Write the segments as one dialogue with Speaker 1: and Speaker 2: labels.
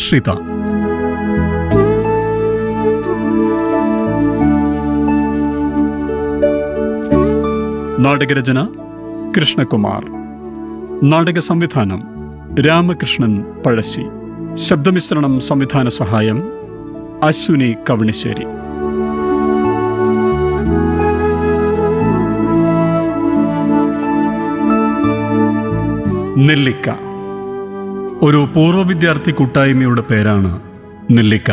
Speaker 1: ശ്രിത നാടകരചന കൃഷ്ണകുമാർ നാടക സംവിധാനം രാമകൃഷ്ണൻ പഴശ്ശി ശബ്ദമിശ്രണം സംവിധാന സഹായം അശ്വിനി കവണിശ്ശേരി നെല്ലിക്ക ഒരു പൂർവ്വ വിദ്യാർത്ഥി കൂട്ടായ്മയുടെ പേരാണ് നെല്ലിക്ക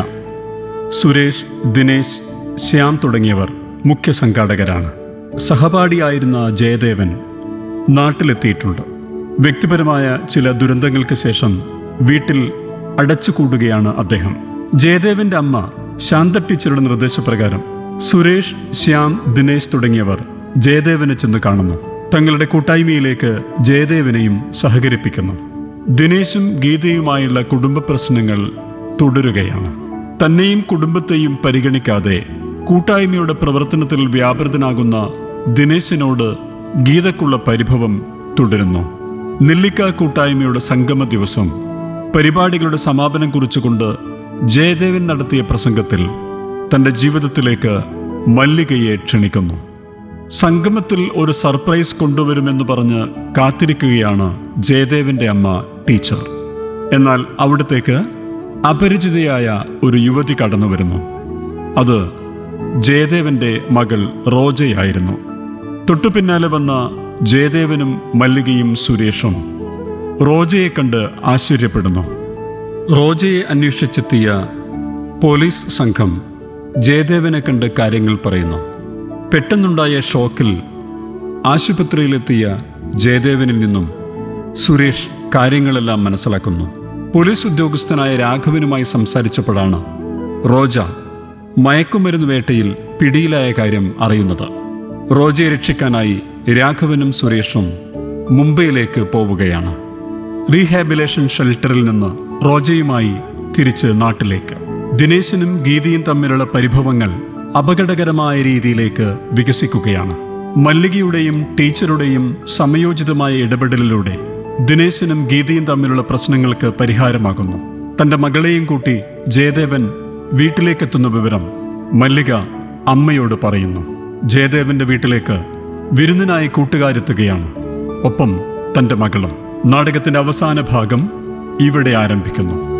Speaker 1: സുരേഷ് ദിനേശ് ശ്യാം തുടങ്ങിയവർ മുഖ്യ സംഘാടകരാണ് സഹപാഠിയായിരുന്ന ജയദേവൻ നാട്ടിലെത്തിയിട്ടുണ്ട് വ്യക്തിപരമായ ചില ദുരന്തങ്ങൾക്ക് ശേഷം വീട്ടിൽ അടച്ചുകൂടുകയാണ് അദ്ദേഹം ജയദേവന്റെ അമ്മ ശാന്ത ടീച്ചറുടെ നിർദ്ദേശപ്രകാരം സുരേഷ് ശ്യാം ദിനേശ് തുടങ്ങിയവർ ജയദേവനെ ചെന്ന് കാണുന്നു തങ്ങളുടെ കൂട്ടായ്മയിലേക്ക് ജയദേവനെയും സഹകരിപ്പിക്കുന്നു ദിനേശും ഗീതയുമായുള്ള കുടുംബ പ്രശ്നങ്ങൾ തുടരുകയാണ് തന്നെയും കുടുംബത്തെയും പരിഗണിക്കാതെ കൂട്ടായ്മയുടെ പ്രവർത്തനത്തിൽ വ്യാപൃതനാകുന്ന ദിനേശിനോട് ഗീതക്കുള്ള പരിഭവം തുടരുന്നു നെല്ലിക്ക കൂട്ടായ്മയുടെ സംഗമ ദിവസം പരിപാടികളുടെ സമാപനം കുറിച്ചുകൊണ്ട് ജയദേവൻ നടത്തിയ പ്രസംഗത്തിൽ തന്റെ ജീവിതത്തിലേക്ക് മല്ലികയെ ക്ഷണിക്കുന്നു സംഗമത്തിൽ ഒരു സർപ്രൈസ് കൊണ്ടുവരുമെന്ന് പറഞ്ഞ് കാത്തിരിക്കുകയാണ് ജയദേവന്റെ അമ്മ ടീച്ചർ എന്നാൽ അവിടത്തേക്ക് അപരിചിതയായ ഒരു യുവതി കടന്നു വരുന്നു അത് ജയദേവന്റെ മകൾ റോജയായിരുന്നു തൊട്ടു പിന്നാലെ വന്ന ജയദേവനും മല്ലികയും സുരേഷും റോജയെ കണ്ട് ആശ്ചര്യപ്പെടുന്നു റോജയെ അന്വേഷിച്ചെത്തിയ പോലീസ് സംഘം ജയദേവനെ കണ്ട് കാര്യങ്ങൾ പറയുന്നു പെട്ടെന്നുണ്ടായ ഷോക്കിൽ ആശുപത്രിയിലെത്തിയ ജയദേവനിൽ നിന്നും സുരേഷ് കാര്യങ്ങളെല്ലാം മനസ്സിലാക്കുന്നു പോലീസ് ഉദ്യോഗസ്ഥനായ രാഘവനുമായി സംസാരിച്ചപ്പോഴാണ് റോജ മയക്കുമരുന്ന് വേട്ടയിൽ പിടിയിലായ കാര്യം അറിയുന്നത് റോജയെ രക്ഷിക്കാനായി രാഘവനും സുരേഷും മുംബൈയിലേക്ക് പോവുകയാണ് റീഹാബിലേഷൻ ഷെൽട്ടറിൽ നിന്ന് റോജയുമായി തിരിച്ച് നാട്ടിലേക്ക് ദിനേശനും ഗീതയും തമ്മിലുള്ള പരിഭവങ്ങൾ അപകടകരമായ രീതിയിലേക്ക് വികസിക്കുകയാണ് മല്ലികയുടെയും ടീച്ചറുടെയും സമയോചിതമായ ഇടപെടലിലൂടെ ദിനേശനും ഗീതയും തമ്മിലുള്ള പ്രശ്നങ്ങൾക്ക് പരിഹാരമാകുന്നു തന്റെ മകളെയും കൂട്ടി ജയദേവൻ വീട്ടിലേക്കെത്തുന്ന വിവരം മല്ലിക അമ്മയോട് പറയുന്നു ജയദേവന്റെ വീട്ടിലേക്ക് വിരുന്നിനായി കൂട്ടുകാരെത്തുകയാണ് ഒപ്പം തന്റെ മകളും നാടകത്തിന്റെ അവസാന ഭാഗം ഇവിടെ ആരംഭിക്കുന്നു